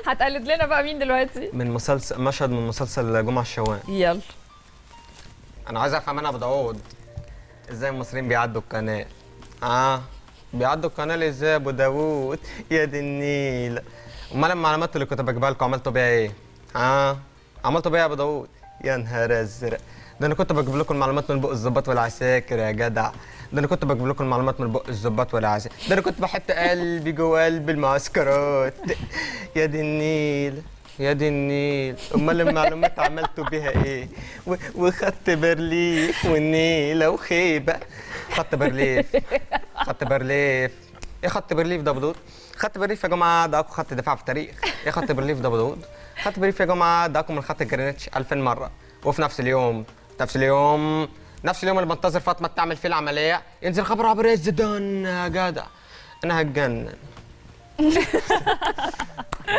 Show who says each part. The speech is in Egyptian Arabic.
Speaker 1: هتقلد لنا بقى مين دلوقتي
Speaker 2: من مسلسل مشهد من مسلسل جمعة الشوان
Speaker 1: يلا
Speaker 2: انا عايز افهم انا ابو داوود ازاي المصريين بيعدوا القناه اه بيعدوا القناه ازاي يا ابو داوود يا دي النيل امال المعلومات اللي كنت بجيبها لكم عملتوا بيها ايه اه عملتوا بيها يا ابو داوود يا نهار ازرق ده انا كنت بجيب لكم المعلومات من بق الظباط والعساكر يا جدع ده انا كنت بجيب لكم المعلومات من بق الظباط والعساكر ده انا كنت بحط قلبي جوه قلب المعسكرات يا دي النيل يا دي النيل امال المعلومات عملتوا بيها ايه و- وخدت برليف والنيله وخيبه خدت برليف خدت برليف ايه خدت برليف ده بدود خدت برليف يا جماعه ده اقوى خط دفاع في التاريخ ايه خدت برليف ده بدود خدت برليف يا جماعه ده اقوى من خط جرينتش 2000 مره وفي نفس اليوم نفس اليوم نفس اليوم اللي بنتظر فاطمه تعمل فيه العمليه ينزل خبر عبر الزيدان يا جدع انا هتجنن